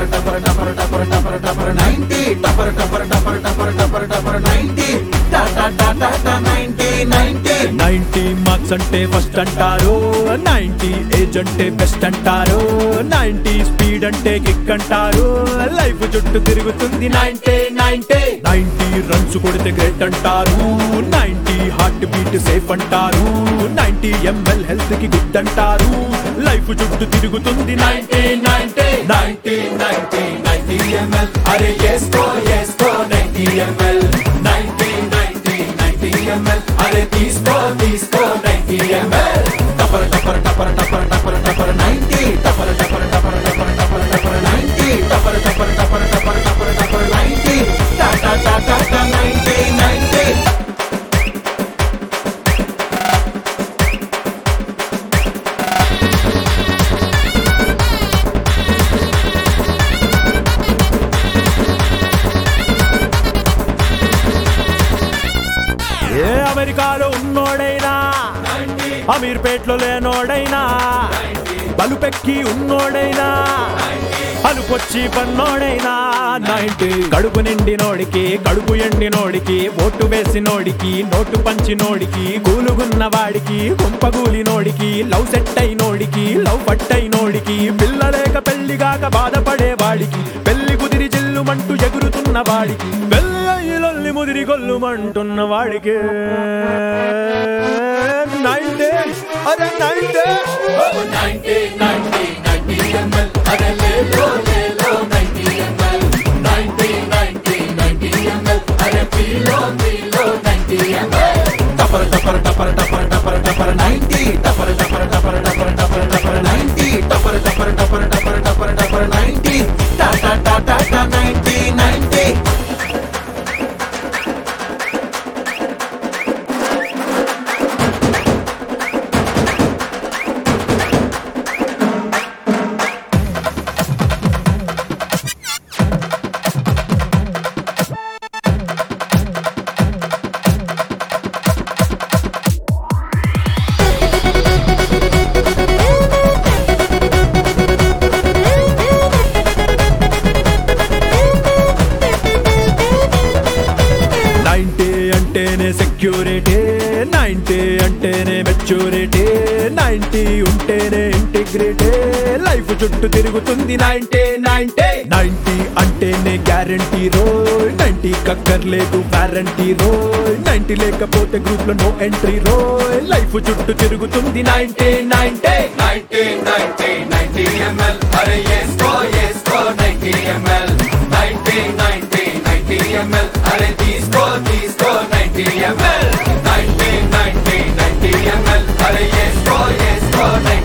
టపర్ టపర్ టపర్ టపర్ టపర్ నైన్టీ టపర్ టపర్ టపర్ టపర్ టపర్ టపర్ నైన్టీ టాటా టాటా టా నైన్టీ నైన్టీ నైన్టీ మార్క్స్ అంటే ఫస్ట్ అంటారు నైన్టీ ఏజ్ అంటే బెస్ట్ అంటారు నైన్టీ స్పీడ్ అంటే కిక్ అంటారు లైఫ్ చుట్టూ తిరుగుతుంది నైన్టీ నైన్టీ నైన్టీ రన్స్ కొడితే గ్రేట్ అంటారు నైన్టీ హార్ట్ బీట్ సేఫ్ అంటారు నైన్టీ ఎంఎల్ హెల్త్ కి గుడ్ అంటారు లైఫ్ చుట్టూ తిరుగుతుంది ninety ninety ninety ninety ninety ML అరే ఎస్కో ఎస్కో ninety ML ninety ninety ninety ML అరే తీసుకో తీసుకో నైన్టీ ఎంఎల్ టపర్ టపర్ టపర్ టపర్ టపర్ టపర్ నైన్టీ టపర్ టపర్ టపర్ టపర్ టపర్ టపర్ నైన్టీ టపర్ టపర్ టపర్ టపర్ టపర్ టపర్ నైన్టీ టాటా టాటా టా నైన్టీ నైన్టీ ఏ అమెరికాలో ఉన్నోడైనా అమీర్పేట్లో లేనోడైనా బలుపెక్కి ఉన్నోడైనా అలుకొచ్చి పన్నోడైనా నైన్టీ కడుపు నిండి నోడికి కడుపు ఎండి నోడికి ఓటు వేసి నోడికి నోటు పంచి నోడికి కూలుగున్న వాడికి కుంపగూలి నోడికి లవ్ సెట్ అయినోడికి లవ్ పట్టైనోడికి పిల్లలేక పెళ్లిగాక బాధపడే వాడికి పెళ్లి కుదిరి జిల్లుమంటూ ఎగురుతున్న వాడికి పెళ్ళి ముదిరి గొల్లుమంటున్న వాడికి నైన్టీ అరే ninety ninety ninety ninety ML అరే లేలో లేలో ninety ML ninety ninety ninety ML అరే పీలో పీలో నైన్టీ ఎంఎల్ టపర్ టపర్ టపర్ టపర్ టపర్ టపర్ నైన్టీ టపర్ టపర్ టపర్ టపర్ టపర్ టపర్ నైన్టీ టపర్ టపర్ టపర్ టపర్ టపర్ టపర్ నైన్టీ టాటా టాటా టా నైన్టీ నైన్టీ నైన్టీ అంటేనే సెక్యూరిటీ నైన్టీ అంటేనే మెచ్యూరిటీ నైన్టీ ఉంటేనే ఇంటిగ్రిటీ లైఫ్ చుట్టూ తిరుగుతుంది నైన్టీ నైన్టీ నైన్టీ అంటేనే గ్యారంటీ రో నైన్టీ కక్కర్లేదు వారంటీ రో నైన్టీ లేకపోతే గ్రూప్ లో నో ఎంట్రీ రో లైఫ్ చుట్టూ తిరుగుతుంది ninety ninety ninety ninety ninety ML అరే ఎస్కో ఎస్కో ninety ML ninety ninety ninety ML అరే తీసుకో తీసుకో ninety ML ninety ninety ninety ML అరే ఎస్కో ఎస్కో నైన్టీ